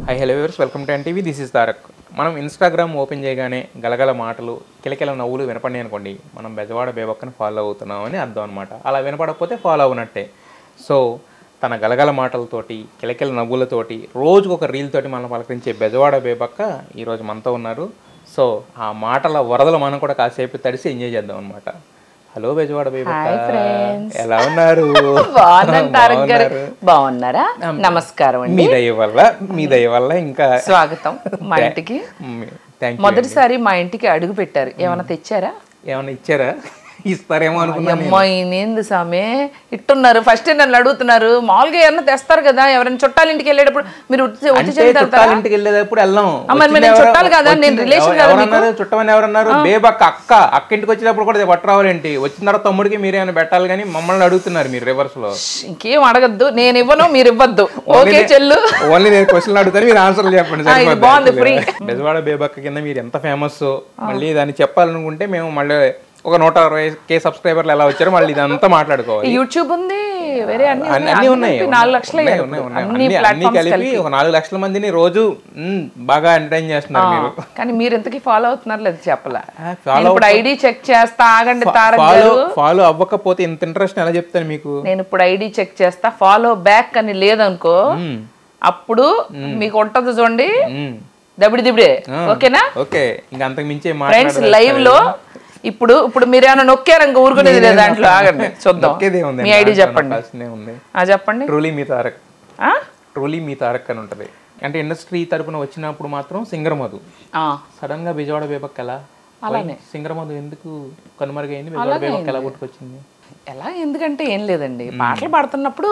High hello viewers welcome to NTV this is Tarak మనం Instagram open చేయగానే గలగల మాటలు కిలకిల నవ్వులు వినపడి అనుకోండి మనం బెజవాడ బేబక్కని ఫాలో అవుతున్నామని అర్థం అనమాట అలా వినపడకపోతే ఫాలో అవునట్టే సో తన గలగల మాటలతోటి కిలకిల నవ్వులతోటి రోజుకు ఒక రీల్ తోటి మనం పలకరించే బెజవాడ బేబక్క ఈరోజు మనతో ఉన్నారు సో ఆ మాటల వరదలు మనం కూడా కాసేపు తడిసి ఎంజాయ్ చేద్దాం అనమాట హలో బెజవాడ బేబక్క ఎలా ఉన్నారు బాగున్నాను తారక్ గారు బాగున్నారు. బాగున్నారా నమస్కారం అండి మీ దయ వల్ల మీ దయ వల్ల ఇంకా స్వాగతం మా ఇంటికి థ్యాంక్ యూ మొదటిసారి మా ఇంటికి అడుగు పెట్టారు ఏమైనా తెచ్చారా ఏమైనా ఇచ్చారా ఇస్తారేమో అనుకున్నాను అమ్మాయి ఏంది సామే ఇట్టున్నారు ఫస్ట్ నన్ను అడుగుతున్నారు మామూలుగా ఎవరైనా తెస్తారు కదా ఎవరైనా చుట్టాల ఇంటికి వెళ్ళేటప్పుడు మీరు ఉత్తి ఉత్తి అంటే చేతులు చుట్టాల వెళ్తారా? ఇంటికి వెళ్ళేటప్పుడు వెళ్ళాం మరి వచ్చింది నేను ఎవరో- చుట్టాలు కదా, నేను వచ్చింది- relation ఎవ- కదా ఎవరన్నారు చుట్టమని ఎవరన్నారు బేబక్క అక్క అక్క ఇంటికి వచ్చినప్పుడు కూడా పట్టు రావాలేంటి వచ్చిన తర్వాత తమ్ముడికి మీరేమైనా పెట్టాలి కానీ మమ్మల్ని అడుగుతున్నారు మీరు రివర్స్ లో ఇంకేం అడగద్దు నేను ఇవ్వను మీరు ఇవ్వద్దు ఓకే చెల్లు ఓన్లీ నేను క్వశ్చన్ అడుగుతాను మీరు ఆన్సర్ చెప్పండి ఆ, ఇది బాగుంది, free. బెజవాడ బేబక్క కింద మీరు ఎంత ఫేమస్ మళ్ళీ దాన్ని చెప్పాలనుకుంటే మేము మళ్ళీ ఒక నూట అరవై కే సబ్స్క్రైబర్లు ఎలా వచ్చారో మళ్ళీ ఇదంతా మాట్లాడుకోవాలి యూట్యూబ్ ఉంది వేరే అన్ని అన్ని ఉన్నాయి. అన్ని అన్ని ఉన్నాయి కలిపి నాలుగు లక్షలు ఉన్నాయి, అయ్యారు ఉన్నాయి, ఇప్పుడు. ఉన్నాయి. అన్ని అన్ని- అన్ని ప్లాట్ఫామ్స్ కలిపి కలిపి ఒక నాలుగు లక్షల మందిని రోజు మ్, బాగా ఎంటర్టైన్ చేస్తున్నారు మీరు కానీ మీరు ఎంతకి ఫాలో అవుతున్నారు లేదు చెప్పలా ఆ, follow నేను ఇప్పుడు ఐడి చెక్ చేస్తా ఆగండి తారక్ ఫాలో గారు ఫాలో అవ్వకపోతే ఇంత ఇంట్రెస్ట్ ఎలా చెప్తాను మీకు నేను ఇప్పుడు ఐడి చెక్ చేస్తా ఫాలో బ్యాక్ అని లేదనుకో అప్పుడు మీకు ఉంటది చూడండి మ్, దబిడి దిబిడే ఓకేనా ఓకే ఇంకా అంతకు మించే ఫ్రెండ్స్ లైవ్ లో ఇప్పుడు ఇప్పుడు మీరు ఏమైనా నొక్కారు ఇంకా ఊరుకునేది లేదు దాంట్లో ఆగండి చూద్దాం ఉంది మీ ఐడి చెప్పండి ఉంది ఆ చెప్పండి ట్రూలీ మీ తారక్ ఆ? ట్రూలీ మీ తారక్ అని ఉంటది అంటే ఇండస్ట్రీ తరపున వచ్చినప్పుడు మాత్రం సింగర్ మధు ఆ, సడన్ గా బిజవాడ బేబక్ ఎలా అలానే. సింగర్ మధు ఎందుకు కనుమరుగైంది బిజవాడ బేబక్ ఎలా పుట్టుకొచ్చింది ఎలా ఎందుకంటే ఏం లేదండి పాటలు పాడుతున్నప్పుడు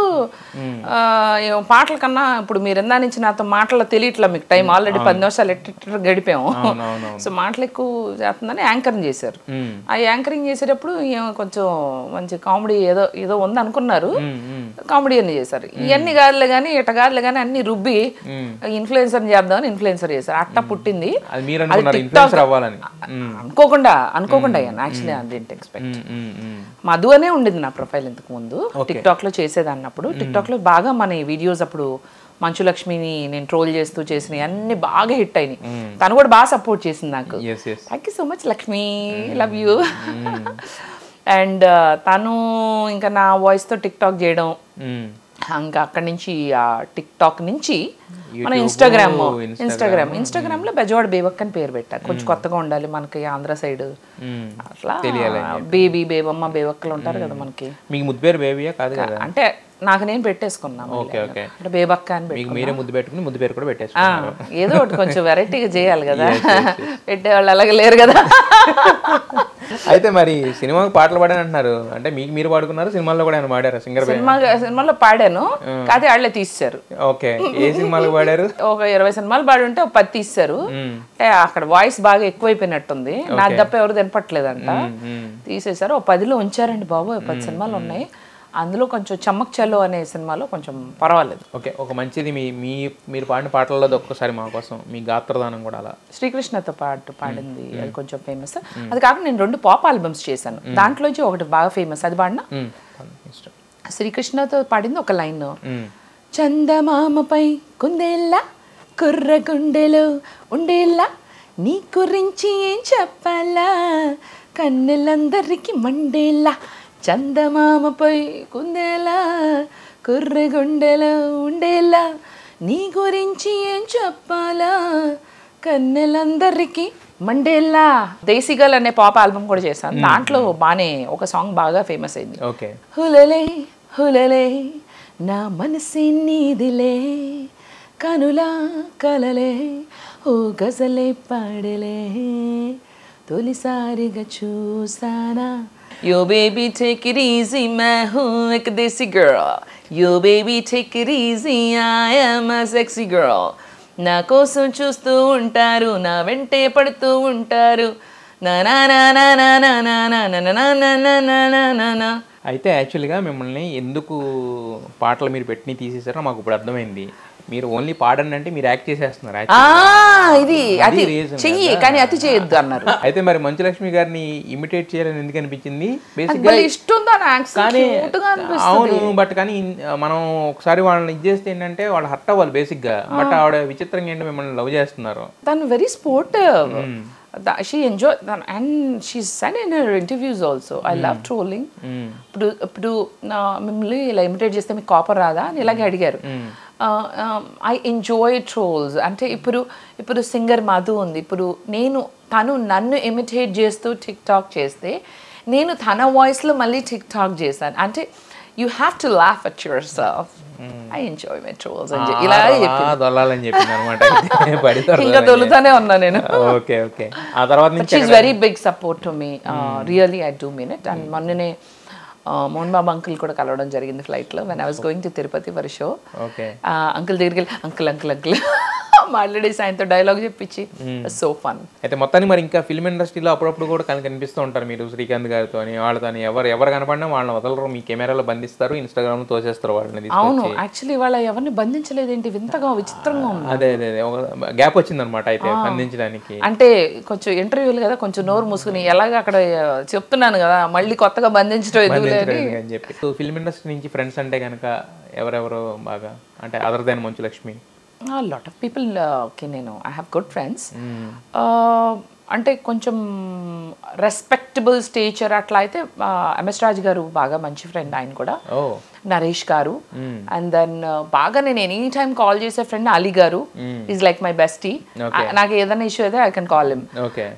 ఆ, ఏం పాటల కన్నా ఇప్పుడు మీరు ఎందా నుంచి నాతో మాటలు తెలియట్లా మీకు టైం ఆల్రెడీ పది నిమిషాలు ఎట్ట ఎట్ట గడిపాము అవునవును సో మాటలు ఎక్కువ చేస్తుందని యాంకరింగ్ చేశారు మ్, ఆ యాంకరింగ్ చేసేటప్పుడు ఏమో కొంచెం మంచి కామెడీ ఏదో ఏదో ఉంది అనుకున్నారు మ్, మ్, కామెడీ అని చేశారు ఇవన్నీ కాదులే కానీ ఇట కాదులే కానీ అన్ని రుబ్బి ఇన్ఫ్లుయెన్సర్ చేద్దామని ఇన్ఫ్లుయెన్సర్ చేశారు అట్ట పుట్టింది అది మీరు అనుకున్నారు ఇన్ఫ్లుయెన్సర్ అవ్వాలని మ్, అనుకోకుండా అనుకోకుండా అయ్యాను యాక్చువల్లీ అది ఎక్స్పెక్ట్ మ్, మ్, మ్. మధు అనే ఉండేది నా ప్రొఫైల్ ఇంతకు ముందు టిక్ టాక్ లో చేసేది అన్నప్పుడు టిక్ టాక్ లో బాగా మన వీడియోస్ అప్పుడు మంచు లక్ష్మిని నేను ట్రోల్ చేస్తూ చేసినవి అన్ని బాగా హిట్ అయినాయి తను కూడా బాగా సపోర్ట్ చేసింది నాకు yes yes thank you so much Lakshmi love you and తను ఇంకా నా వాయిస్తో టిక్ టాక్ చేయడం ఇంకా అక్కడి నుంచి ఆ టిక్ టాక్ నుంచి మన YouTube, Instagram Instagram. Instagram Instagram లో బెజవాడ బేబక్ అని పేరు పెట్టారు కొంచెం కొత్తగా ఉండాలి మనకి ఆంధ్ర సైడ్ అట్లా బేబీ బేబమ్మ బేబక్కలు ఉంటారు కదా మనకి మీకు ముద్దు పేరు బేబీయా కాదు కదా అంటే నాకు నేను పెట్టేసుకున్నాను ఓకే ఓకే అంటే బేబక్క అని మీకు మీరే ముద్దు పెట్టుకుని ముద్దు పేరు కూడా ఆ, పెట్టేసుకున్నారు ఏదో ఒకటి కొంచెం వెరైటీగా చేయాలి కదా పెట్టేవాళ్ళు అలాగే లేరు కదా అయితే మరి సినిమాకి పాటలు పాడాను అంటున్నారు అంటే మీకు మీరు పాడుకున్నారు సినిమాల్లో కూడా ఆయన పాడారు సింగర్ సినిమా సినిమాలో పాడాను కాదే వాళ్ళే తీసేశారు ఓకే ఏ సినిమాలకు పాడారు ఒక ఇరవై సినిమాలు పాడి ఉంటే ఒక పది తీస్తారు అంటే అక్కడ వాయిస్ బాగా ఎక్కువైపోయినట్టుంది నాకు తప్ప ఎవరు వినపట్లేదంట మ్మ్. తీసేశారు ఒక పదిలో ఉంచారండి బాబు ఓ పది సినిమాలు ఉన్నాయి అందులో కొంచెం చమ్మక్ చల్లో అనే సినిమాలో కొంచెం పర్వాలేదు ఓకే ఒక మంచిది మీ మీ మీరు పాడిన పాటల్లో ఒక్కసారి మా కోసం మీ గాత్రదానం కూడా అలా శ్రీకృష్ణతో పాటు పాడింది అది కొంచెం ఫేమస్ అది కాకుండా నేను రెండు పాప్ ఆల్బమ్స్ చేశాను దాంట్లోంచి ఒకటి బాగా ఫేమస్ అది పాడినా మ్మ్. ఇష్టం శ్రీకృష్ణతో పాడింది ఒక లైన్ మ్మ్. చందమామపై కుందేళ్ళ కుర్ర గుండెలో ఉండేళ్ళ నీ గురించి ఏం చెప్పాలా కన్నెలందరికీ మండేళ్ళ చందమామపై కుందేళ్ళ కుర్ర గుండెలో ఉండేళ్ళ నీ గురించి ఏం చెప్పాలా కన్నెలందరికీ మండేళ్ళ దేశీగల్ అనే పాప్ ఆల్బమ్ కూడా చేశాను దాంట్లో బాగానే ఒక సాంగ్ బాగా ఫేమస్ అయింది ఓకే హులలే హులలే నా మనసే నీదిలే కనులా కలలే ఓ గజలే పాడలే తొలిసారిగా చూసానా yo baby take it easy మై హూ ఎక్ దేశీ girl yo baby take it easy I am a sexy girl నా కోసం చూస్తూ ఉంటారు నా వెంటే పడుతూ ఉంటారు నా నా నా నా నా నా నా నా నా నా నా నా నా నా నా నా నా అయితే యాక్చువల్గా మిమ్మల్ని ఎందుకు పాటలు మీరు పెట్టి తీసేసారో మాకు ఇప్పుడు అర్థమైంది మీరు ఓన్లీ పాడండి అంటే మీరు యాక్ట్ చేసేస్తున్నారు ఆ, actually. ఇది అది అతి reason చెయ్యి కదా. కానీ అతి చేయొద్దు అన్నారు అయితే మరి మంచులక్ష్మి గారిని ఇమిటేట్ చేయాలని ఎందుకు అనిపించింది నాకు బేసిక్ గా భలే ఇష్టం దాని యాక్సెంట్ కానీ క్యూట్ గా అనిపిస్తుంది అవును బట్ కానీ ఇన్- మనం ఒకసారి వాళ్ళని ఇది చేస్తే ఏంటంటే వాళ్ళు హర్ట్ అవ్వాలి బేసిక్ గా బట్ ఆవిడ విచిత్రంగా ఏంటి మిమ్మల్ని లవ్ చేస్తున్నారు తను very sportive she enjoy and she seen in her interviews also I love trolling ఇప్పుడు ఇప్పుడు నా మిమ్మల్ని ఇలా ఇమిటేట్ చేస్తే మీకు కాపర్ రాదా అని ఇలాగే అడిగారు ఐ ఎంజాయ్ ట్రోల్స్ అంటే ఇప్పుడు ఇప్పుడు సింగర్ మధు ఉంది ఇప్పుడు నేను తను నన్ను ఇమిటేట్ చేస్తూ టిక్ టాక్ చేస్తే నేను తన వాయిస్లో మళ్ళీ టిక్ టాక్ చేశాను అంటే you have to laugh at yourself I enjoy my trolls అని చెప్పి ఇలా ఆ, దొల్లాలని చెప్పింది అనమాట పడి ఇంకా దొలుతానే ఉన్నా నేను ఓకే ఓకే ఆ తర్వాత నుంచి she very big support to me really I do mean it and మొన్ననే మోహన్ బాబు అంకుల్ కూడా కలవడం జరిగింది ఫ్లైట్లో when I was going to Tirupati for show okay uncle దగ్గరికి వెళ్ళి అంకుల్ అంకుల్ అంకుల్ మాట్లాడేసి ఆయనతో డైలాగ్ చెప్పించి సో ఫన్ అయితే మొత్తానికి మరి ఇంకా ఫిల్మ్ ఇండస్ట్రీలో అప్పుడప్పుడు కూడా కనుక కనిపిస్తూ ఉంటారు మీరు శ్రీకాంత్ గారితో వాళ్ళతో ఎవరు ఎవరు కనపడినా వాళ్ళని వదలరు మీ కెమెరాలో బంధిస్తారు ఇన్స్టాగ్రామ్ లో తోసేస్తారు వాళ్ళని అవును తీసుకొచ్చి యాక్చువల్లీ వాళ్ళ ఎవరిని బంధించలేదేంటి వింతగా విచిత్రంగా ఉంది అదే అదే అదే ఒక గ్యాప్ వచ్చిందనమాట అయితే బంధించడానికి అంటే కొంచెం ఇంటర్వ్యూలు కదా కొంచెం నోరు మూసుకుని ఎలాగ అక్కడ ఆ, చెప్తున్నాను కదా మళ్ళీ కొత్తగా బంధించడం ఎందుకులే అని బంధించడానికి అని చెప్పి సో ఫిల్మ్ ఇండస్ట్రీ నుంచి ఫ్రెండ్స్ అంటే కనుక ఎవరెవరు బాగా అంటే other than Manchu Lakshmi lot of people okay నేను ఐ హ్యావ్ గుడ్ ఫ్రెండ్స్ అంటే కొంచెం రెస్పెక్టబుల్ స్టేచర్ అట్లా అయితే ఎంఎస్ రాజ్ గారు బాగా మంచి ఫ్రెండ్ ఆయన కూడా ఓ నరేష్ గారు అండ్ దెన్ బాగా నేను ఎనీ టైం కాల్ చేసే friend Ali garu is like my bestie నాకు ఏదైనా ఇష్యూ అయితే I can call him okay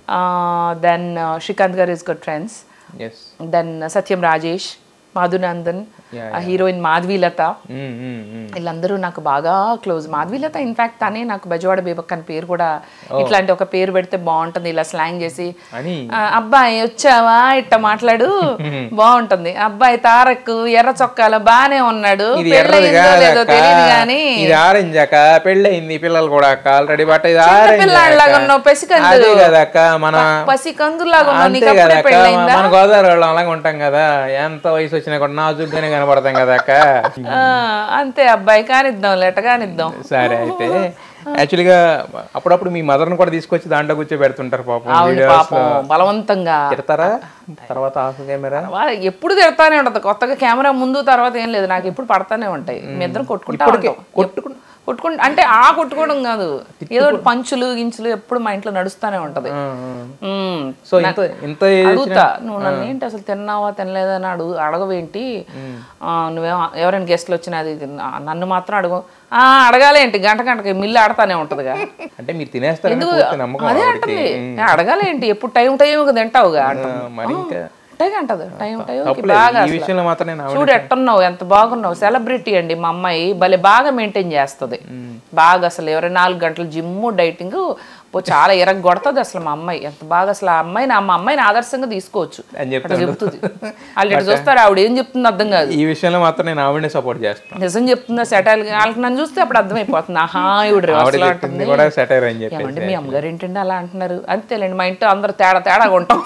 then Srikanth garu is good friends yes then Satyam Rajesh Madhunandan heroine Madhavilatha వీళ్ళందరూ నాకు బాగా క్లోజ్ మాధవీలత ఇన్ఫాక్ట్ తనే నాకు బెజవాడ బేబక్ అని పేరు కూడా ఇట్లాంటి ఒక పేరు పెడితే బాగుంటుంది ఇలా స్లాంగ్ చేసి అని "ఆ, అబ్బాయి వచ్చావా ఇట్ట మాట్లాడు బాగుంటుంది అబ్బాయి తారక్ ఎర్ర చొక్కాలో బానే ఉన్నాడు ఇది ఎర్రది పెళ్ళయిందో లేదో కాదక్క. తెలియదు కానీ ఇది ఆరెంజ్ అక్క పెళ్ళయింది పిల్లలు కూడా అక్క ఆల్రెడీ బట్ ఇది చిన్న ఆరెంజ్ పిల్లాడిలాగా అక్క. ఉన్నావు, పసికందు. అదే కదక్క మన పసి కందులాగా ఉన్నావు అంతే నీకు అప్పుడే కదక్క పెళ్ళయిందా మన గోదావరి వాళ్ళం అలాగే ఉంటాం కదా ఎంత వయసు వచ్చినా కూడా నాజుగ్గానే కనపడతాం కదా అక్క ఆ, అంతే అబ్బాయి కానిద్దాం లెట కానిద్దాం సరే అయితే యాక్చువల్గా అప్పుడప్పుడు మీ మదర్ని కూడా తీసుకొచ్చి దాంట్లో కూర్చో పెడుతుంటారు పాపం ఆవిడ వీడియోస్ పాపం బలవంతంగా తిడతారా తర్వాత ఆఫ్ కెమెరా వా- ఎప్పుడు తిడతానే ఉంటది కొత్తగా కెమెరా ముందు తర్వాత ఏం లేదు నాకు ఎప్పుడు పడతానే ఉంటాయి మీ ఇద్దరం కొట్టుకుంటా ఉంటాం కొట్టుకు కొట్టుకుంటా అంటే ఆ కొట్టుకోవడం కాదు ఏదో ఒకటి పంచులు గించులు ఎప్పుడు మా ఇంట్లో నడుస్తానే ఉంటది మ్మ్. సో ఇంత ఇంత ఏజ్ అడుగుతా నువ్వు నన్ను ఏంటి అసలు తిన్నావా తినలేదా అని అడుగు అడగవేంటి ఆ, నువ్వేమో ఎవరైనా గెస్ట్లు వచ్చినా అది ఇది నా- నన్ను మాత్రం అడుగు ఆ అడగాలేంటి గంట గంటకి మిల్లు ఆడతానే ఉంటదిగా అంటే మీరు తినేస్తారని ఎందుకు పూర్తి నమ్మకం అదే ఆవిడకి. అంటది అడగాలేంటి ఎప్పుడు టైం టైం తింటావుగా ఆ, అంటాం మరి ఇంకా టైం అంటది టైం టైం తప్పులేదు. బాగా ఈ అసలు. విషయంలో మాత్రం నేను ఆవిడ చూడు ఎట్టున్నావు ఎంత బాగున్నావు సెలబ్రిటీ అండి మా అమ్మాయి భలే బాగా మెయింటైన్ చేస్తుంది బాగా అసలు ఇరవై నాలుగు గంటలు జిమ్ డైటింగ్ చాలా ఇరగ కొడుతుంది అసలు మా అమ్మాయి ఎంత బాగా అసలు ఆ అమ్మాయిని ఆ మా అమ్మాయిని ఆదర్శంగా తీసుకోవచ్చు అని అట్లా చెప్తాను చెప్తుంది వాళ్ళు ఇట్లా చూస్తారు ఆవిడ ఏం చెప్తుంది అర్థం కాదు ఈ విషయంలో మాత్రం నేను ఆవిడనే సపోర్ట్ చేస్తాను నిజం చెప్తుందా సెటైల్ వాళ్ళకి నన్ను చూస్తే అప్పుడు అర్థమైపోతుంది ఆహా ఇవిడ ఆవిడ అసలు చెప్పింది కూడా సెటైర్ అని చెప్పి ఏమంటే మీ అమ్మగారు ఏంటండి అలా అంటున్నారు అంతేలేండి మా ఇంట్లో అందరూ తేడా తేడాగా ఉంటాం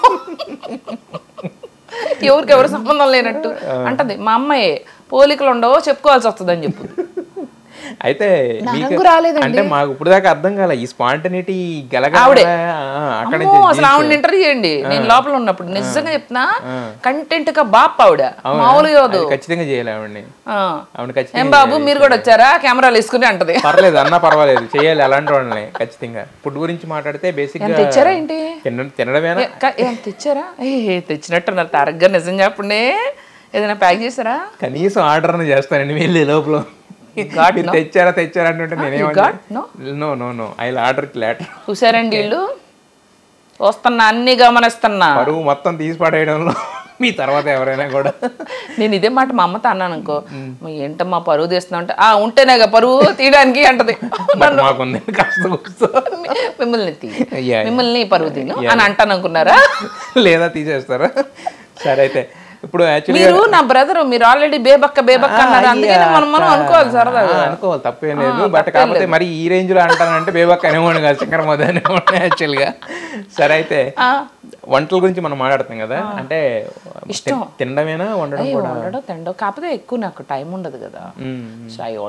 ఎవరికి ఎవరు సంబంధం లేనట్టు అంటది మా అమ్మాయి పోలికలు ఉండవో చెప్పుకోవాల్సి వస్తుంది అని చెప్పు అయితే నా మీకు రంగు రాలేదండి. అంటే మాకు ఇప్పుడు దాకా అర్థం కాలే ఈ స్పాంటనిటీ గలగల ఆవిడే. అక్కడ అమ్మో అసలు ఆవిడ ఇంటర్వ్యూ చేయండి నేను లోపల ఉన్నప్పుడు నిజంగా చెప్తున్నా కంటెంట్ గా బాప్ ఆవిడ మామూలుగా కాదు. ఖచ్చితంగా చేయాలి ఆవిడని ఆ. ఆవిడ ఏం ఖచ్చితంగా బాబు మీరు కూడా వచ్చారా కెమెరాలు వేసుకుని అంటది పర్లేదు అన్నా పర్వాలేదు చేయాలి అలాంటి వాళ్ళని ఖచ్చితంగా ఫుడ్ గురించి మాట్లాడితే బేసిక్ ఎంత ఇచ్చారా ఏంటి తినడం తినడమేనా ఏ, క- ఏం తెచ్చారా ఏ తెచ్చినట్టున్నారు తారగ్గా నిజం చెప్పండి ఏదైనా ప్యాక్ చేశారా కనీసం ఆర్డర్ చేస్తానండి వెళ్ళే లోపల got మీరు తెచ్చారా తెచ్చారా అంటుంటే got? నేనేమంటే No? No no no I order later చూసారండి వీళ్ళు వస్తున్నా అన్ని గమనిస్తున్నా పరువు మొత్తం తీసి పడేయడంలో మీ తర్వాత ఎవరైనా కూడా నేను ఇదే మాట మా అమ్మతో అన్నాను అనుకో "మా ఏంటమ్మా పరువు తీస్తున్నా అంటే ఆ ఉంటేనేగా పరువు తీయడానికి అంటది బట్ మాకుంది కాస్త కూస్తో. మిమ్మల్ని తీ Yeah. మిమ్మల్ని పరువు తీను అని అంటాను అనుకున్నారా లేదా తీసేస్తారా సరే అయితే ఇప్పుడు యాక్చువల్లీ మీరు నా బ్రదర్ మీరు ఆల్రెడీ బేబక్క బేబక్క అన్నారు అందుకే మనం మనం అనుకోవాలి సరదాగా అనుకోవాలి తప్పేం లేదు బట్ కాకపోతే మరి ఈ రేంజ్ లో అంటానంటే బేబక్ అనేవాడు కాదు శంకర మోదీ అనేవాడు యాక్చువల్ గా సరే అయితే ఆ, వంటల గురించి మనం మాట్లాడుతాం కదా అంటే ఇష్టం. తినడమేనా వండడం ఏ, కూడా వండడం తినడం కాకపోతే ఎక్కువ నాకు టైం ఉండదు కదా మ్మ్. సో ఐ ఆర్డర్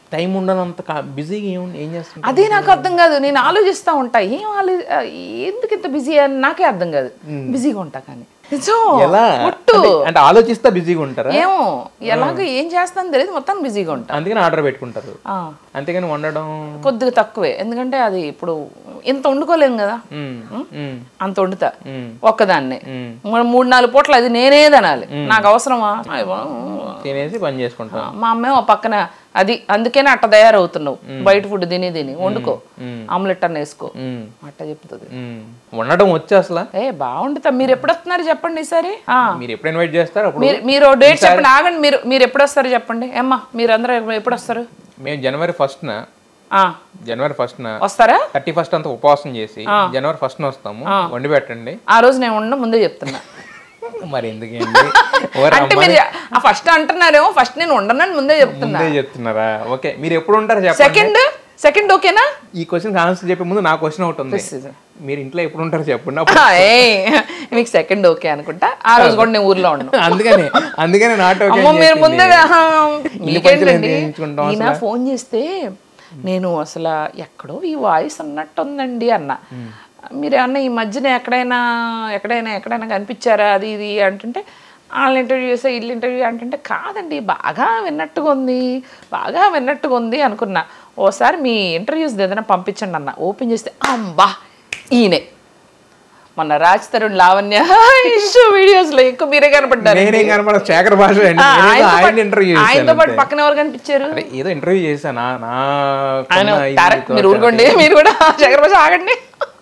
టైం ఉండనంత బిజీగా ఏం ఏం చేస్తుంటారు అదే నాకు అర్థం కాదు నేను ఆలోచిస్తూ ఉంటా ఏం ఆలో ఆ, ఎందుకు ఇంత బిజీ అని నాకే అర్థం కాదు బిజీగా ఉంటా కానీ నిజం ఎలా ఒట్టు అంటే- అంటే ఆలోచిస్తా బిజీగా ఉంటారా ఏమో ఎలాగ ఏం చేస్తాను తెలియదు మొత్తం బిజీగా ఉంటా అందుకని ఆర్డర్ పెట్టుకుంటారు ఆ, అంతేగాని వండడం కొద్దిగా తక్కువే ఎందుకంటే అది ఇప్పుడు ఇంత వండుకోలేము కదా మ్మ్. మ్మ్. అంత వండుతా మ్మ్. ఒక్కదాన్నే మ్మ్. మరి మూడు నాలుగు పూటలు అది నేనే తినాలి నాకు అవసరమా అయ్యో. తినేసి పని చేసుకుంటాం మా అమ్మేమో పక్కన అది అందుకనే అట్ట తయారవుతున్నావు బయట ఫుడ్ తిని తిని వండుకో మ్మ్. ఆమ్లెట్ అన్న వేసుకో మ్మ్. అట్ట చెప్తుంది మ్మ్. వండడం వచ్చా అసలు ఏ బాగుంటుందా మీరు ఎప్పుడు వస్తున్నారు చెప్పండి ఈసారి ఆ, మీరు ఎప్పుడు ఇన్వైట్ చేస్తారు అప్పుడు మీరు మీరు డేట్ చెప్పండి ఆగండి మీరు మీరు ఎప్పుడు వస్తారు చెప్పండి ఏమ్మా మీరు అందరూ ఎప్పుడు వస్తారు మేము జనవరి ఫస్ట్న ఆ, జనవరి ఫస్ట్న వస్తారా థర్టీ ఫస్ట్ అంతా ఉపవాసం చేసి జనవరి ఫస్ట్ వస్తాము వండి పెట్టండి ఆ రోజు నేను ఉండను ముందే చెప్తున్నా మరి ఎందుకండి ఓ అంటే మీరు ఆ ఫస్ట్ అంటున్నారేమో ఫస్ట్ నేను ఉండనని ముందే చెప్తున్నా ముందే చెప్తున్నారా ఓకే మీరు ఎప్పుడు ఉంటారు చెప్పండి సెకండ్ సెకండ్ ఓకేనా ఈ క్వశ్చన్ ఆన్సర్ చెప్పే ముందు నా క్వశ్చన్ ఒకటి ఉంది మీరు ఇంట్లో ఎప్పుడు ఉంటారు చెప్పండి అప్పుడు ఆ, ఏయ్, మీకు సెకండ్ ఓకే అనుకుంటా ఆ రోజు కూడా నేను ఊర్లో ఉండను అందుకని అందుకని నాట్ ఓకే అమ్మో మీరు ముందే ఆహా, పంచులు మీకేంటండి ఎందుకు వేయించుకుంటాం ఈయన ఫోన్ చేస్తే నేను అసలు ఎక్కడో ఈ వాయిస్ ఉన్నట్టుందండి అన్న మీరు అన్న ఈ మధ్యన ఎక్కడైనా ఎక్కడైనా ఎక్కడైనా కనిపించారా అది ఇది అంటుంటే వాళ్ళని ఇంటర్వ్యూ చేస్తే వీళ్ళు ఇంటర్వ్యూ అంటుంటే కాదండి బాగా విన్నట్టుగా ఉంది బాగా విన్నట్టుగా ఉంది అనుకున్నా ఓసారి మీ ఇంటర్వ్యూస్ ఏదైనా పంపించండి అన్న ఓపెన్ చేస్తే అమ్మా ఈయనే మొన్న రాజ్ తరుణ్ లావణ్య ఇష్యూ వీడియోస్ లో ఎక్కువ మీరే కనపడ్డారు నేనేం కనపడ శేఖర్ భాష అండి ఆ, నేనేదో ఆయనతో ఆయన పాటు- ఇంటర్వ్యూ ఆయనతో చేశాను పాటు పక్కన ఎవరు కనిపించారు అరే ఏదో ఇంటర్వ్యూ చేశానా నా ఆయన కొన్న ఇది తారక్ తో- మీరు ఊరుకోండి మీరు కూడా శేఖర్ భాష ఆగండి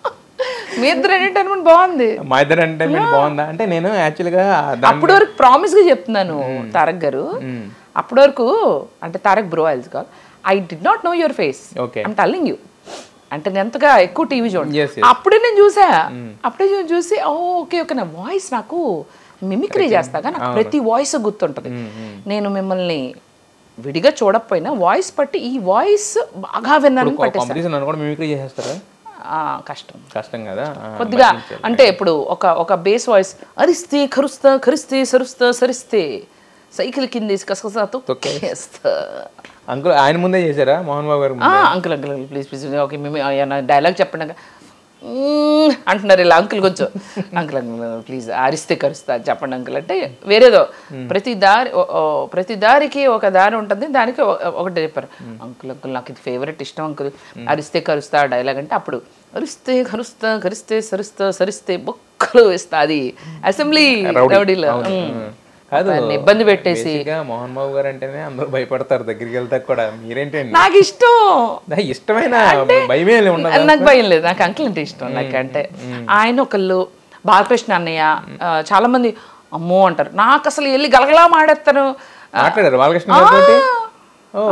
మీ ఇద్దరు ఎంటర్టైన్మెంట్ బాగుంది మా ఇద్దరు ఎంటర్టైన్మెంట్ బాగుందా అంటే నేను యాక్చువల్గా దాని అప్పటి వరకు ప్రామిస్ గా చెప్తున్నాను తారక్ గారు అప్పటి వరకు అంటే Tarak bro I'll call I did not know your face Okay. I'm telling you అంటే నేను ఎంతగా ఎక్కువ టీవీ చూడండి Yes, yes. అప్పుడే నేను చూసా అప్పుడే నేను చూసి ఓ ఓకే ఓకే నా వాయిస్ నాకు మిమిక్రీ చేస్తాగా నాకు ప్రతి వాయిస్ గుర్తుంటది నేను మిమ్మల్ని విడిగా చూడకపోయినా వాయిస్ పట్టి ఈ వాయిస్ బాగా విన్నాను పట్టేసా కాంపిటీషన్ నన్ను కూడా మిమిక్రీ చేసేస్తారా ఆ, కష్టం కష్టం కదా ఆ, కొద్దిగా అంటే ఇప్పుడు ఒక ఒక బేస్ వాయిస్ అరిస్తే కరుస్తా కరిస్తే సరుస్తా సరిస్తే సైకిల్ కింద కసకసాతో తొక్కేస్తా అంకుల్ ఆయన ముందే చేశారా మోహన్ బాబు గారు ముందే? Uncle uncle please please okay మేము డైలాగ్ చెప్పండి అక్క. మ్మ్ అంటున్నారు ఇలా అంకుల్ కొంచెం అంకుల్ అంకుల్ ప్లీజ్ అరిస్తే కరుస్తా చెప్పండి అంకుల్ అంటే వేరేదో ప్రతి దారి ఓ- ఓ, ప్రతి దారికి ఒక దారి ఉంటుంది దానికి ఒ- ఒకటి చెప్పారు అంకుల్ అంకుల్ నాకు ఇది ఫేవరెట్ ఇష్టం అంకుల్ అరిస్తే కరుస్తా డైలాగ్ అంటే అప్పుడు అరిస్తే కరుస్తా కరిస్తే సరుస్తా సరిస్తే బొక్కలు వేస్తా అది అసెంబ్లీ రౌడీలో మ్మ్. కాదు దాన్ని ఇబ్బంది పెట్టేసి బేసిక్గా మోహన్ బాబు గారు అంటేనే అందరూ భయపడతారు దగ్గరికి వెళ్తా కూడా మీరేంటండి నాకు ఇష్టం నాకు ఇష్టమైన భయమే ఉండదు నాకు భయం లేదు నాకు అంకుల్ అంటే ఇష్టం నాకు అంటే ఆయన ఒకళ్ళు బాలకృష్ణ అన్నయ్య ఆ, చాలా మంది అమ్మో అంటారు నాకు అసలు వెళ్ళి గలగలా మాడేస్తాను మాట్లాడారు బాలకృష్ణ గారితో ఓ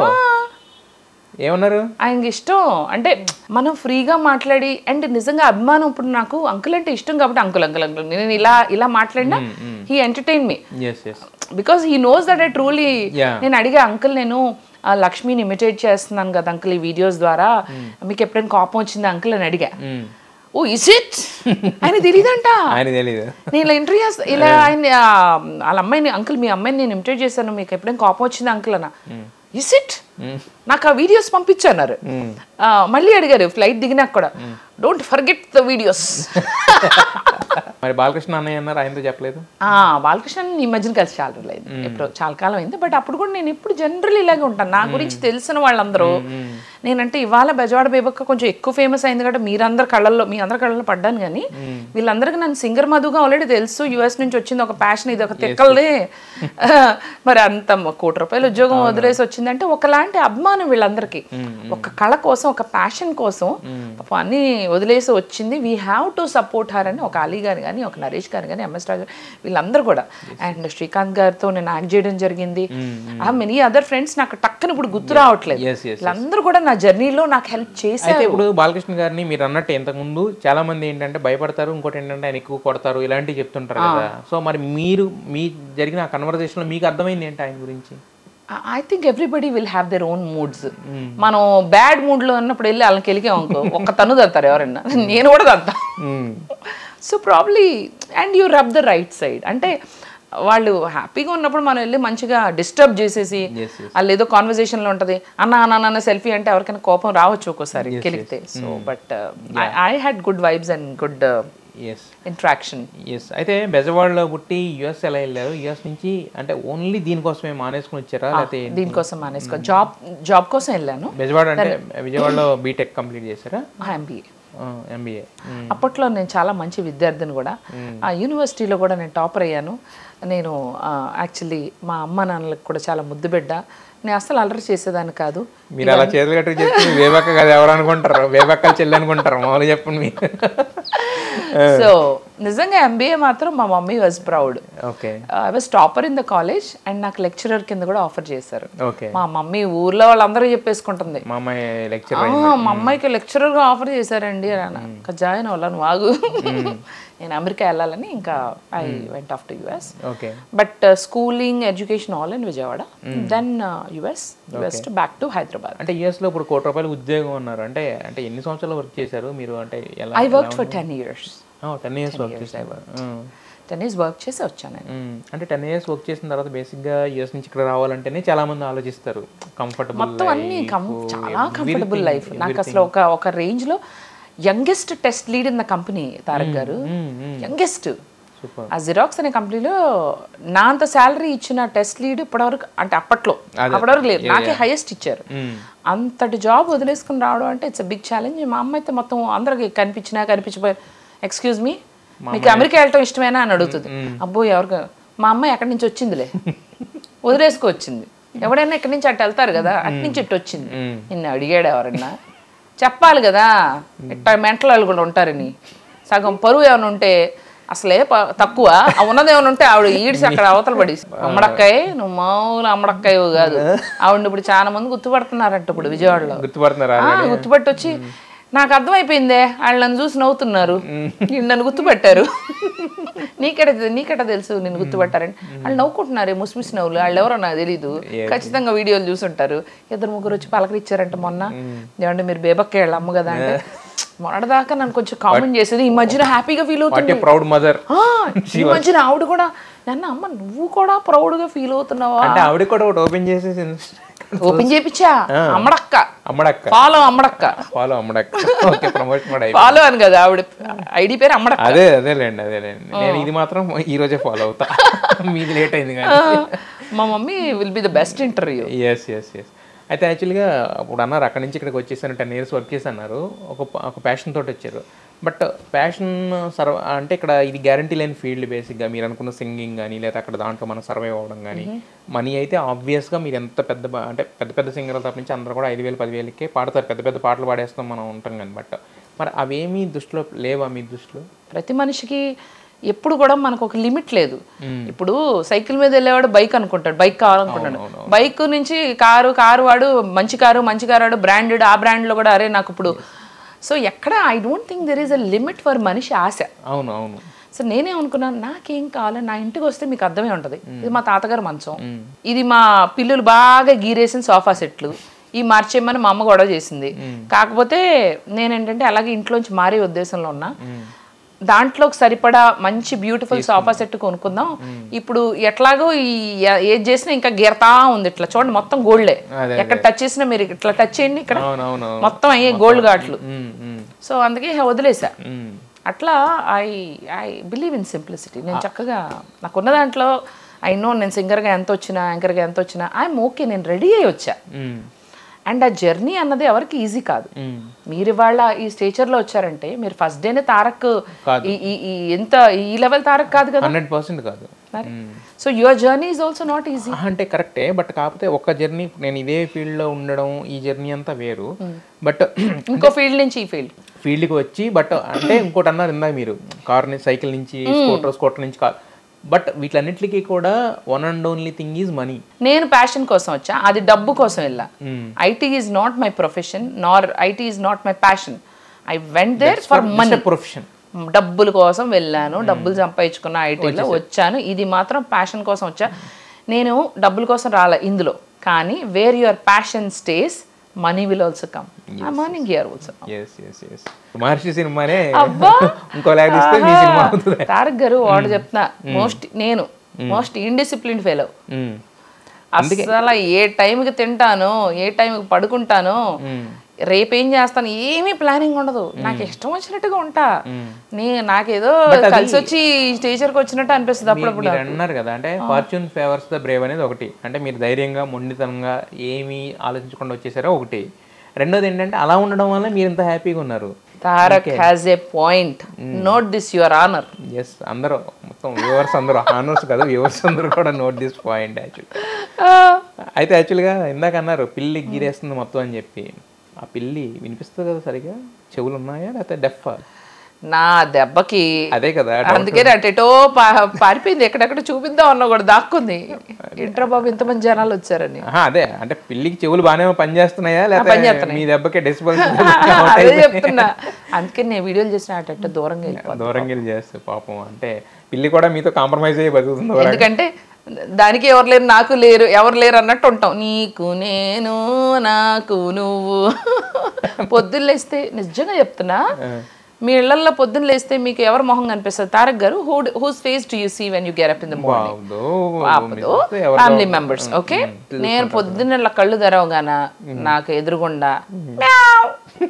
ఏమన్నారు ఆయనకి ఇష్టం అంటే మనం ఫ్రీగా మాట్లాడి అండ్ నిజంగా అభిమానం ఇప్పుడు నాకు అంకుల్ అంటే ఇష్టం కాబట్టి అంకుల్ అంకుల్ అంకుల్ నేను ఇలా ఇలా మాట్లాడినా he entertain me yes yes because he knows that I truly Yeah. నేను అడిగా అంకుల్ నేను ఆ, లక్ష్మిని ఇమిటేట్ చేస్తున్నాను కదా అంకుల్ ఈ వీడియోస్ ద్వారా మీకు ఎప్పుడైనా కోపం వచ్చింది అంకుల్ అని అడిగా ఓ ఇస్ ఇట్ ఆయన తెలియదంట ఆయన తెలీదు నేను ఇలా ఇంటర్వ్యూ ఇలా ఆయన ఆ, వాళ్ళ అమ్మాయిని అంకుల్ మీ అమ్మాయిని నేను ఇమిటేట్ చేశాను మీకు ఎప్పుడైనా కోపం వచ్చింది అంకుల్ అన్న ఇస్ ఇట్ నాకు ఆ వీడియోస్ పంపించన్నారు ఆ, మళ్ళీ అడిగారు ఫ్లైట్ దిగినాక కూడా డోంట్ ఫర్గెట్ ద వీడియోస్ మరి బాలకృష్ణ అన్నయ్య అన్నారు ఆయనతో చెప్పలేదు బాలకృష్ణ ఈ మధ్యన కలిసి చాలా రోజులు అయింది ఎప్పుడో చాలా కాలం అయింది బట్ అప్పుడు కూడా నేను ఎప్పుడు జనరల్ ఇలాగే ఉంటాను నా గురించి తెలిసిన వాళ్ళందరూ నేనంటే ఇవాళ బెజవాడ బేబక్క కొంచెం ఎక్కువ ఫేమస్ అయింది కాబట్టి మీరందరు కళ్ళల్లో మీ అందరి కళ్ళల్లో పడ్డాను కానీ వీళ్ళందరికీ నన్ను సింగర్ మధుగా ఆల్రెడీ తెలుసు యుఎస్ నుంచి వచ్చింది ఒక ప్యాషన్ ఇది ఒక తిక్కలది మరి అంత కోటి రూపాయలు ఉద్యోగం వదిలేసి వచ్చిందంటే ఒకలాంటి అభిమానం వీళ్ళందరికీ ఒక కళ కోసం ఒక ప్యాషన్ కోసం పాపం అన్ని వదిలేసి వచ్చింది we have to support her అని ఒక అలీ గారు కానీ ఒక నరేష్ గారు కానీ ఎంఎస్ రాజు వీళ్ళందరూ కూడా అండ్ శ్రీకాంత్ గారితో నేను యాక్ట్ చేయడం జరిగింది ఆ మెనీ అదర్ ఫ్రెండ్స్ నాకు టక్కన ఇప్పుడు గుర్తు రావట్లేదు Yes, yes, వీళ్ళందరూ కూడా నా జర్నీలో నాకు హెల్ప్ చేశారు అయితే ఇప్పుడు బాలకృష్ణ గారిని మీరు అన్నట్టు ఇంతకుముందు చాలా మంది ఏంటంటే భయపడతారు ఇంకోటి ఏంటంటే ఆయన ఎక్కువ కొడతారు ఇలాంటివి చెప్తుంటారు కదా సో మరి మీరు మీ జరిగిన కన్వర్జేషన్ లో మీకు అర్థమైంది ఏంటి ఆయన గురించి I think everybody will have their own moods మనం బ్యాడ్ మూడ్ లో ఉన్నప్పుడు వెళ్ళి వాళ్ళకి వెళ్ళికాం అనుకో ఒక్క తను తంతారు ఎవరన్నా నేను కూడా తంతా so probably and you rub the right side అంటే వాళ్ళు హ్యాపీగా ఉన్నప్పుడు మనం వెళ్ళి మంచిగా డిస్టర్బ్ చేసేసి Yes, yes. వాళ్ళు ఏదో కాన్వర్జేషన్ లో ఉంటది అన్న అన్న అన్న సెల్ఫీ అంటే ఎవరికైనా కోపం రావచ్చు ఒక్కోసారి కెలిగితే so but I had good vibes and good yes interaction yes అయితే బెజవాడలో పుట్టి యుఎస్ ఎలా వెళ్ళారు యుఎస్ నుంచి అంటే ఓన్లీ దీనికోసమే మానేసుకుని వచ్చారా లేకపోతే దీనికోసం మానేసుకో జాబ్ జాబ్ కోసం వెళ్ళాను బెజవాడ అంటే విజయవాడలో బీటెక్ కంప్లీట్ చేశారా ఎంబీఏ ఎంబీఏ అప్పట్లో నేను చాలా మంచి విద్యార్థిని కూడా ఆ యూనివర్సిటీలో కూడా నేను టాపర్ అయ్యాను నేను యాక్చువల్లీ మా అమ్మ నాన్నలకు కూడా చాలా ముద్దు బిడ్డ నేను అసలు అలరి చేసేదాన్ని కాదు మీరు అలా చేతులు కట్టుకు చెప్తే వేబక్క కదా ఎవరు అనుకుంటారు వేబక్కలు చెల్లి అనుకుంటారు మామూలు చెప్పండి మీరు సో నిజంగా ఎంబీఏ మాత్రం మా mummy was proud okay I was topper in the college and నాకు లెక్చరర్ కింద కూడా ఆఫర్ చేశారు ఓకే మా మమ్మీ ఊర్లో వాళ్ళందరూ చెప్పేసుకుంటుంది మా అమ్మాయి లెక్చర్ "ఆ, మా అమ్మాయికి లెక్చరర్గా ఆఫర్ చేశారండి అని అన్న ఇంకా జాయిన్ అవ్వాలని వాగు నేను అమెరికా వెళ్ళాలని ఇంకా I went off to US okay but schooling education all in Vijayawada then US US to back to Hyderabad అంటే యుఎస్ లో ఇప్పుడు కోటి రూపాయలు ఉద్యోగం ఉన్నారు అంటే అంటే ఎన్ని సంవత్సరాలు వర్క్ చేశారు మీరు అంటే ఎలా I work for ten years ten years work చేశారు టెన్ ఇయర్స్ వర్క్ చేసి వచ్చాను నేను మ్మ్. అంటే టెన్ ఇయర్స్ వర్క్ చేసిన తర్వాత బేసిక్గా యూఎస్ నుంచి ఇక్కడ రావాలంటేనే చాలా మంది ఆలోచిస్తారు కంఫర్టబుల్ మొత్తం అన్ని కం చాలా కంఫర్టబుల్ లైఫ్ నాకు అసలు ఒక ఒక రేంజ్ లో youngest test lead in the company Tarak garu youngest super ఆ జిరాక్స్ అనే కంపెనీలో నా అంత శాలరీ ఇచ్చిన టెస్ట్ లీడ్ ఇప్పటివరకు అంటే అప్పట్లో అప్పటివరకు లేదు నాకే హైయెస్ట్ ఇచ్చారు అంతటి జాబ్ వదిలేసుకుని రావడం అంటే ఇట్స్ బిగ్ ఛాలెంజ్ మా అమ్మ అయితే మొత్తం అందరికి కనిపించినా కనిపించిపోయి ఎక్స్క్యూజ్ మీ మీకు అమెరికా వెళ్ళటం ఇష్టమేనా అని అడుగుతుంది అబ్బో ఎవరికి మా అమ్మాయి ఎక్కడి నుంచి వచ్చిందిలే వదిలేసుకు వచ్చింది ఎవడైనా ఇక్కడి నుంచి అటు వెళ్తారు కదా అటు నుంచి ఇటు వచ్చింది నిన్ను అడిగాడు ఎవరన్నా చెప్పాలి కదా ఇట్ట మెంటల్ వాళ్ళు కూడా ఉంటారని సగం పరువు ఏమైనా ఉంటే అసలే ప- తక్కువ ఆ ఉన్నది ఏమైనా ఉంటే ఆవిడ ఈడిసి అక్కడ అవతల పడి అమ్మడక్కాయ నువ్వు మామూలు అమ్మడక్కాయ కాదు ఆవిడ ఇప్పుడు చాలా మంది గుర్తుపడుతున్నారంట ఇప్పుడు విజయవాడలో గుర్తుపడుతున్నారా ఆ, గుర్తుపట్టి వచ్చి నాకు అర్థమైపోయిందే వాళ్ళు నన్ను చూసి నవ్వుతున్నారు వీళ్ళు నన్ను గుర్తుపెట్టారు నీకెట నీకెట తెలుసు నేను గుర్తుపట్టారని వాళ్ళు నవ్వుకుంటున్నారు ముసిమిసి నవ్వులు వాళ్ళు ఎవరో నాకు తెలీదు ఖచ్చితంగా వీడియోలు చూసుంటారు ఇద్దరు ముగ్గురు వచ్చి పలకరిచ్చారంట మొన్న ఏమంటే మీరు బేబక్కే వాళ్ళ అమ్మ కదా అంటే మొన్నటిదాకా నన్ను కొంచెం కామెంట్ చేసేది ఈ మధ్యన హ్యాపీగా ఫీల్ అవుతుంది వాట్ ప్రౌడ్ మదర్ ఆ, ఈ మధ్యన ఆవిడ కూడా నన్ను అమ్మ నువ్వు కూడా ప్రౌడ్గా ఫీల్ అవుతున్నావా అంటే ఆవిడ కూడా ఒకటి ఓపెన్ చేసేసి ఓపెన్ చేపించా అమ్మడక్క అమ్మడక్క ఫాలో అమ్మడక్క ఫాలో అమ్మడక్క ఓకే ప్రమోషన్ కూడా అయిపోయింది. ఫాలో అని కదా ఆవిడ ఐడి పేరు అమ్మడక్క అదే అదేలేండి అదేలేండి నేను ఇది మాత్రం ఈ రోజే ఫాలో అవుతా మీది లేట్ అయింది కానీ మా mummy will be the best interview yes yes yes అయితే యాక్చువల్గా ఇప్పుడు అన్నారు అక్కడి నుంచి ఇక్కడికి వచ్చేసాను టెన్ ఇయర్స్ వర్క్ చేసి అన్నారు ఒక ప- ఒక ప్యాషన్ తోటి వచ్చారు బట్ ప్యాషన్ సర్వ అంటే ఇక్కడ ఇది గ్యారంటీ లేని ఫీల్డ్ బేసిక్గా మీరు అనుకున్న సింగింగ్ కానీ లేదా అక్కడ దాంట్లో మనం సర్వైవ్ అవ్వడం కానీ మనీ అయితే ఆబ్వియస్గా మీరు ఎంత పెద్ద బ- అంటే పెద్ద పెద్ద సింగర్ల తరపు నుంచి అందరూ కూడా ఐదు వేలు పదివేలకే పాడతారు పెద్ద పెద్ద పాటలు పాడేస్తాం మనం ఉంటాం కానీ బట్ మరి అవేమీ దృష్టిలో లేవా మీ దృష్టిలో ప్రతి మనిషికి ఎప్పుడు కూడా మనకు ఒక లిమిట్ లేదు ఇప్పుడు సైకిల్ మీద వెళ్ళేవాడు బైక్ అనుకుంటాడు బైక్ కావాలనుకుంటాడు బైక్ నుంచి కారు కారు వాడు మంచి కారు మంచి కారు వాడు బ్రాండెడ్ ఆ బ్రాండ్లో కూడా అరే నాకు ఇప్పుడు సో ఎక్కడ I don't think there is a limit for మనిషి ఆశ అవును అవును సో నేనేమనుకున్నాను నాకేం కావాలి నా ఇంటికి వస్తే మీకు అర్థమే ఉంటుంది ఇది మా తాతగారు మంచం ఇది మా పిల్లులు బాగా గీరేసిన సోఫా సెట్లు ఈ మార్చేయమని మా అమ్మ గొడవ చేసింది కాకపోతే నేనేంటంటే అలాగే ఇంట్లోంచి మారే ఉద్దేశంలో ఉన్నా దాంట్లోకి సరిపడా మంచి బ్యూటిఫుల్ సోఫా సెట్ కొనుక్కుందాం ఇప్పుడు ఎట్లాగో ఈ ఏ- ఏది చేసినా ఇంకా గీరతా ఉంది ఇట్లా చూడండి మొత్తం గోల్డే అదే, ఎక్కడ టచ్ చేసినా మీరు ఇట్లా టచ్ చేయండి ఇక్కడ అవును అవును మొత్తం అయ్యే గోల్డ్ ఘాట్లు ఉమ్, ఉమ్, సో అందుకే వదిలేసా ఉమ్. అట్లా I I believe in simplicity నేను చక్కగా నాకున్న దాంట్లో ఐ నో నేను సింగర్గా ఎంత వచ్చినా యాంకర్గా ఎంత వచ్చినా ఐఎమ్ ఓకే నేను రెడీ అయ్యి వచ్చా ఉమ్, అండ్ ఆ జర్నీ అన్నది ఎవరికి ఈజీ కాదు ఉమ్. మీరు ఇవాళ ఈ స్టేచర్లో వచ్చారంటే మీరు ఫస్ట్ డేనే తారక్ ఈ- ఈ ఈ ఎంత ఈ లెవెల్ తారక్ కాదు కదా హండ్రెడ్ పర్సెంట్ కాదు మరి so your journey is also not easy ఆ, అంటే కరెక్టే బట్ కాకపోతే ఒక జర్నీ నేను ఇదే ఫీల్డ్లో ఉండడం ఈ జర్నీ అంతా వేరు బట్ ఇంకో ఫీల్డ్ నుంచి ఈ ఫీల్డ్ ఫీల్డ్కి వచ్చి బట్ అంటే ఇంకోటి అన్నారు ఇందాక మీరు కార్ నుంచి సైకిల్ నుంచి స్కూటర్ స్కూటర్ నుంచి కార్ బట్ వీటన్నిటికీ కూడా one and only thing is money నేను ప్యాషన్ కోసం వచ్చా అది డబ్బు కోసం వెళ్ళా IT is not my profession nor IT is not my passion I went there for money profession డబ్బుల కోసం వెళ్ళాను డబ్బులు సంపాదించుకున్న ఐటీలో వచ్చాను ఇది మాత్రం ప్యాషన్ కోసం వచ్చా నేను డబ్బుల కోసం రాలే ఇందులో కానీ where your passion stays money will also come I morning year also yes yes yes Maharshi సినిమానే అబ్బా ఇంకో లాగ్ ఇస్తే మీ సినిమా అవుతుంది తారక్ గారు వాడు చెప్తున్నా మోస్ట్ నేను మోస్ట్ ఇండిసిప్లిన్ ఫెలో ఉమ్, అసలు ఏ టైంకి తింటానో ఏ టైంకి పడుకుంటానో రేపేం చేస్తాను ఏమీ ప్లానింగ్ ఉండదు నాకు ఇష్టం వచ్చినట్టుగా ఉంటా నీ నాకేదో కలిసి వచ్చి టీచర్కి వచ్చినట్టు అనిపిస్తుంది అప్పుడప్పుడు మీరు అన్నారు కదా అంటే ఫార్చ్యూన్ ఫేవర్స్ ద బ్రేవ్ అనేది ఒకటి అంటే మీరు ధైర్యంగా మొండితనంగా ఏమీ ఆలోచించకుండా వచ్చేసారో ఒకటి రెండోది ఏంటంటే అలా ఉండడం వల్ల మీరు ఇంత హ్యాపీగా ఉన్నారు Tarak has a point note this your honour yes అందరూ మొత్తం వ్యూవర్స్ అందరూ హానర్స్ కాదు వ్యూవర్స్ అందరూ కూడా నోట్ దిస్ పాయింట్ యాక్చువల్ అయితే యాక్చువల్గా ఇందాక అన్నారు పిల్లి గీరేస్తుంది మొత్తం అని చెప్పి ఆ పిల్లి వినిపిస్తుంది కదా సరిగా చెవులు ఉన్నాయా లేకపోతే డెఫ్ నా దెబ్బకి అదే కదా అందుకే అటెటో పా- పారిపోయింది ఎక్కడెక్కడ చూపిద్దాం అన్న కూడా దాక్కుంది ఇంట్రా బాబు ఇంతమంది జనాలు వచ్చారని ఆహా, అదే అంటే పిల్లికి చెవులు బాగానే పనిచేస్తున్నాయా లేకపోతే మీ దెబ్బకే డెసిబల్స్ అదే చెప్తున్నా అందుకే నేను వీడియోలు చేసిన అటెట్ట దూరంగా వెళ్ళిపోతాను దూరంగా వెళ్ళి చేస్తే పాపం అంటే పిల్లి కూడా మీతో కాంప్రమైజ్ అయ్యి బతుకుతుంది ఒక రకంగా. ఎందుకంటే దానికి ఎవరు లేరు నాకు లేరు ఎవరు లేరు అన్నట్టు ఉంటాం నీకు నేను నాకు నువ్వు పొద్దున్న లేస్తే నిజంగా చెప్తున్నా మీ ఇళ్లలో పొద్దున్న లేస్తే మీకు ఎవరు మొహం కనిపిస్తుంది Tarak garu who whose face to you see when you get up in the morning వావ్దో, పాపదు మిస్సెస్ ఎవరిదో- ఫ్యామిలీ మెంబర్స్ ఓకే నేను పొద్దున్న ఇలా కళ్ళు తెరవగాన నాకు ఎదురుగుండా "మ్యావ్."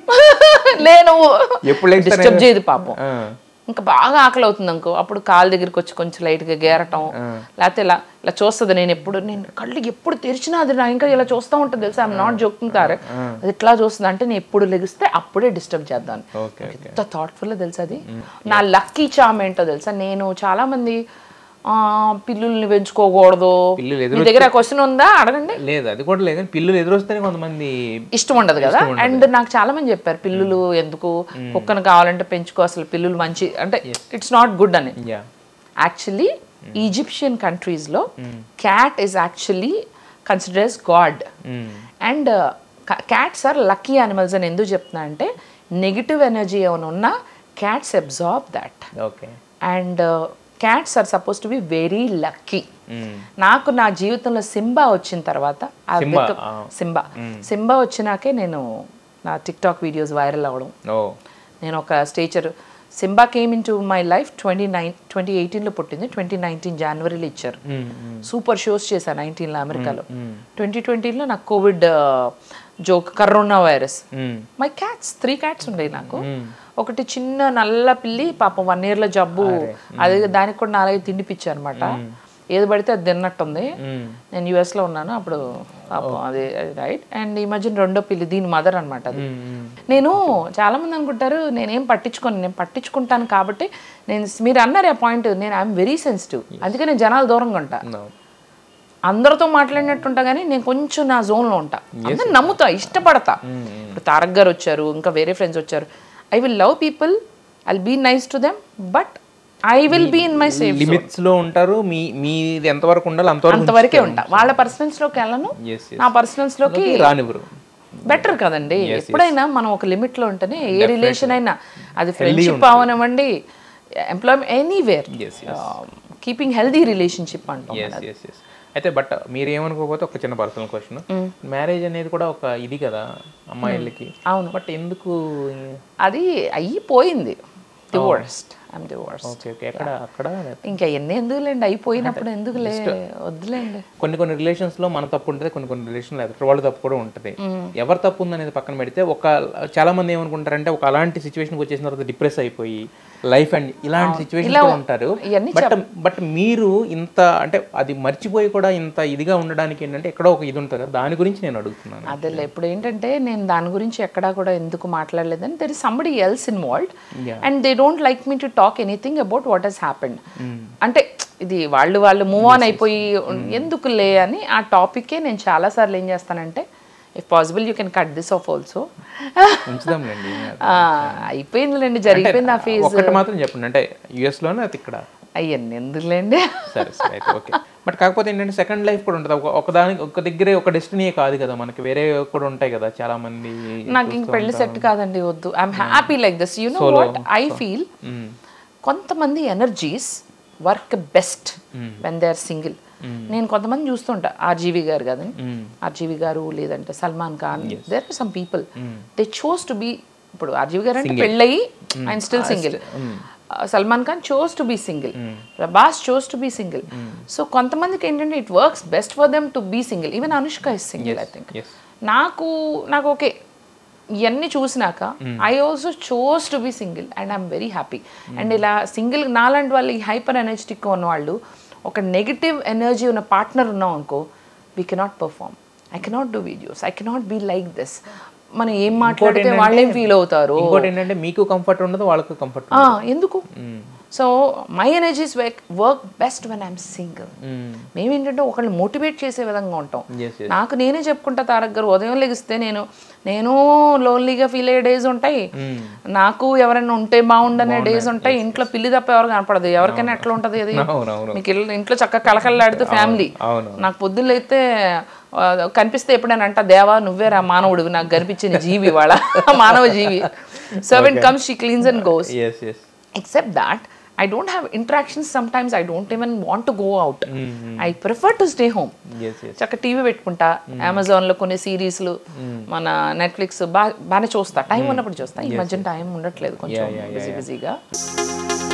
నేను ఎప్పుడు లేస్తానే- డిస్టర్బ్ చేయదు పాపం ఆ, ఇంకా బాగా ఆకలి అవుతుంది అనుకో అప్పుడు కాలు దగ్గరికి వచ్చి కొంచెం లైట్గా గేరటం లేకపోతే ఇలా ఇలా చూస్తుంది నేను ఎప్పుడు నేను కళ్ళు ఎప్పుడు తెరిచినా అది నా ఇంకా ఇలా చూస్తూ ఉంటుంది తెలుసా ఐఎమ్ నాట్ జోకింగ్ తారక్ అది ఇట్లా చూస్తుంది అంటే నేను ఎప్పుడు లెగిస్తే అప్పుడే డిస్టర్బ్ చేద్దాను ఓకే ఓకే ఎంత థాట్ఫుల్ తెలుసా అది నా లక్కీ చామ్ ఏంటో తెలుసా నేను చాలా మంది ఆ, పిల్లుల్ని పెంచుకోకూడదు పిల్లులు మీ దగ్గర క్వశ్చన్ ఉందా అడగండి లేదు అది కూడా లేదు కానీ పిల్లులు ఎదురొస్తేనే కొంతమంది ఇష్టం ఉండదు కదా అండ్ నాకు చాలా మంది చెప్పారు పిల్లులు ఎందుకు కుక్కను కావాలంటే పెంచుకో అసలు పిల్లులు మంచి అంటే ఇట్స్ నాట్ గుడ్ అని యా యాక్చువల్లీ ఈజిప్షియన్ కంట్రీస్లో cat is actually consider as god and cats are lucky animals అని ఎందుకు చెప్తున్నా అంటే నెగిటివ్ ఎనర్జీ ఏమైనా ఉన్నా cats absorb that okay and cats are suppose to be very lucky నాకు నా జీవితంలో సింబా వచ్చిన తర్వాత ఆ సింబా, వెక- ఆ. సింబా సింబా వచ్చినాకే నేను నా టిక్ టాక్ వీడియోస్ వైరల్ అవ్వడం ఓ నేను ఒక stature Simba came into my life twenty nine twenty ఎయిటీన్లో పుట్టింది ట్వంటీ నైన్టీన్ జనవరిలో ఇచ్చారు సూపర్ షోస్ చేశాను నైన్టీన్లో అమెరికాలో ట్వంటీ ట్వంటీలో నాకు COVID joke corona virus my cats three cats ఉండేవి నాకు ఒకటి చిన్న నల్ల పిల్లి పాపం వన్ ఇయర్లో జబ్బు అది దానికి కూడా నాలుగైదు తిండిపిచ్చా అనమాట ఏది పడితే అది తిన్నట్టుంది నేను US లో ఉన్నాను అప్పుడు పాపం అది రైట్ అండ్ ఈ మధ్యన రెండో పిల్లి దీని మదర్ అనమాట అది నేను చాలా మంది అనుకుంటారు నేనేం పట్టించుకోను నేను పట్టించుకుంటాను కాబట్టి నేను మీరు అన్నారు ఆ పాయింట్ నేను ఐఎమ్ వెరీ సెన్సిటివ్ అందుకే నేను జనాలు దూరంగా ఉంటా No. అందరితో మాట్లాడినట్టుంటా కానీ నేను కొంచెం నా జోన్లో ఉంటా అందరు నమ్ముతా ఇష్టపడతా ఇప్పుడు తారక్ గారు వచ్చారు ఇంకా వేరే ఫ్రెండ్స్ వచ్చారు I will love people I be nice to them but I will be in my safe limits లో ఉంటారు మీ మీది ఎంతవరకు ఉండాలి అంతవరకు అంతవరకే ఉంటా వాళ్ళ పర్సనల్స్ లోకి వెళ్ళను Yes, yes. నా పర్సనల్స్ లోకి రానివ్వరు బెటర్ కదండి ఎప్పుడైనా మనం ఒక లిమిట్ లో ఉంటేనే ఏ రిలేషన్ అయినా అది ఫ్రెండ్షిప్ అవనివ్వండి employment anywhere Yes, keeping healthy relationship అంటాం ఎస్ ఎస్ ఎస్ అయితే బట్ మీరు ఏమనుకోకపోతే ఒక చిన్న పర్సనల్ క్వశ్చన్ మ్యారేజ్ అనేది కూడా ఒక ఇది కదా అమ్మాయిలకి అవును. బట్ ఎందుకు అది అయిపోయింది divorced I'm divorce okay okay ఎక్కడ అక్కడ ఇంకా ఎన్ని ఎందుకులేండి అయిపోయినప్పుడు ఎందుకులే వద్దులేండి కొన్ని కొన్ని రిలేషన్స్ లో మన తప్పు ఉంటుంది కొన్ని కొన్ని రిలేషన్లో ఎదుటి వాళ్ళ తప్పు కూడా ఉంటుంది ఎవరి తప్పు ఉందనేది పక్కన పెడితే ఒక చాలా మంది ఏమనుకుంటారంటే ఒక అలాంటి సిచ్యువేషన్కి వచ్చేసిన తర్వాత డిప్రెస్ అయిపోయి లైఫ్ అండ్ ఇలాంటి సిచ్యువేషన్ ఉంటారు ఇవన్నీ బట్ బట్ మీరు ఇంత అంటే అది మర్చిపోయి కూడా ఇంత ఇదిగా ఉండడానికి ఏంటంటే ఎక్కడో ఒక ఇది ఉంటుంది కదా, దాని గురించి నేను అడుగుతున్నాను అదేలే ఇప్పుడు ఏంటంటే నేను దాని గురించి ఎక్కడా కూడా ఎందుకు మాట్లాడలేదని there is somebody else involved and they don't like me to talk anything about what he's happened అంటే ఇది వాళ్ళు వాళ్ళు మూవ్ ఆన్ అయిపోయి ఎందుకులే అని ఆ టాపిక్కే నేను చాలాసార్లు ఏం చేస్తానంటే if possible you can cut this off also ఉంచుదాంలేండి అయిపోయిందిలేండి జరిగిపోయింది ఆ ఫేజ్ ఒక్కటి మాత్రం చెప్పండి అంటే యుఎస్ లోనే అది ఇక్కడ అయ్యండి ఎందుకులేండి సరే సరే అయితే ఓకే బట్ కాకపోతే ఏంటంటే సెకండ్ లైఫ్ కూడా ఉంటుంది ఒక ఒకదానికి ఒక దగ్గరే ఒక డెస్టినీ కాదు కదా మనకి వేరే కూడా ఉంటాయి కదా చాలా మంది నాకు ఇంక పెళ్లి సెట్ కాదండి వద్దు I'm happy like this you know what I feel కొంతమంది energies work best when they are single నేను కొంతమంది చూస్తుంటా ఆర్జీవి గారు కదండి ఆర్జీవి గారు లేదంటే Salman Khan there are some people they chose to be ఇప్పుడు ఆర్జీవి గారు అంటే పెళ్ళయి ఆయన still single Salman Khan chose to be single Prabhas chose to be single so కొంతమందికి ఏంటంటే it works best for them to be single even Anushka is single I think yes. నాకు నాకు okay ఇవన్నీ చూసినాక I also chose to be single and I'm very happy and ఇలా single నాలాంటి వాళ్ళు ఈ హైపర్ ఎనర్జెటిక్ ఉన్న వాళ్ళు ఒక నెగిటివ్ ఎనర్జీ ఉన్న పార్ట్నర్ ఉన్నాం అనుకో we cannot perform I cannot do videos I cannot be like this మనం ఏం మాట్లాడితే వాళ్ళేం ఫీల్ అవుతారు ఇంకోటి ఏంటంటే మీకు కంఫర్ట్ ఉండదు వాళ్ళకు కంఫర్ట్ ఆ, ఎందుకు so my energies work work best when I'm single మేము ఏంటంటే ఒకళ్ళని మోటివేట్ చేసే విధంగా ఉంటాం Yes, yes. నాకు నేనే చెప్పుకుంటా తారక్ గారు ఉదయం లెగిస్తే నేను నేను లోన్లీగా ఫీల్ అయ్యే డేస్ ఉంటాయి నాకు ఎవరైనా ఉంటే బాగుండనే డేస్ ఉంటాయి ఇంట్లో పిల్లి తప్ప ఎవరు కనపడదు ఎవరికైనా ఎట్లా ఉంటది అది అవునవును మీకు ఇల్లు- ఇంట్లో చక్కగా కలకల్లాడితే ఫ్యామిలీ అవును నాకు పొద్దున్న అయితే ఆ, కనిపిస్తే ఎప్పుడైనా అంట దేవా నువ్వేరా మానవుడివి నాకు కనిపించిన జీవి వాళ్ళ మానవ జీవి servant comes she cleans and goes yes yes except that i don't have interactions sometimes i don't even want to go out i prefer to stay home yes yes చక్క టీవీ పెట్టుకుంటా అమెజాన్ లో కొన్ని సిరీస్లు మన Netflix బాగా బాగానే చూస్తా time ఉన్నప్పుడు చూస్తా ఈ మధ్యన టైం ఉండట్లేదు కొంచెం Yeah, yeah, yeah, బిజీ బిజీగా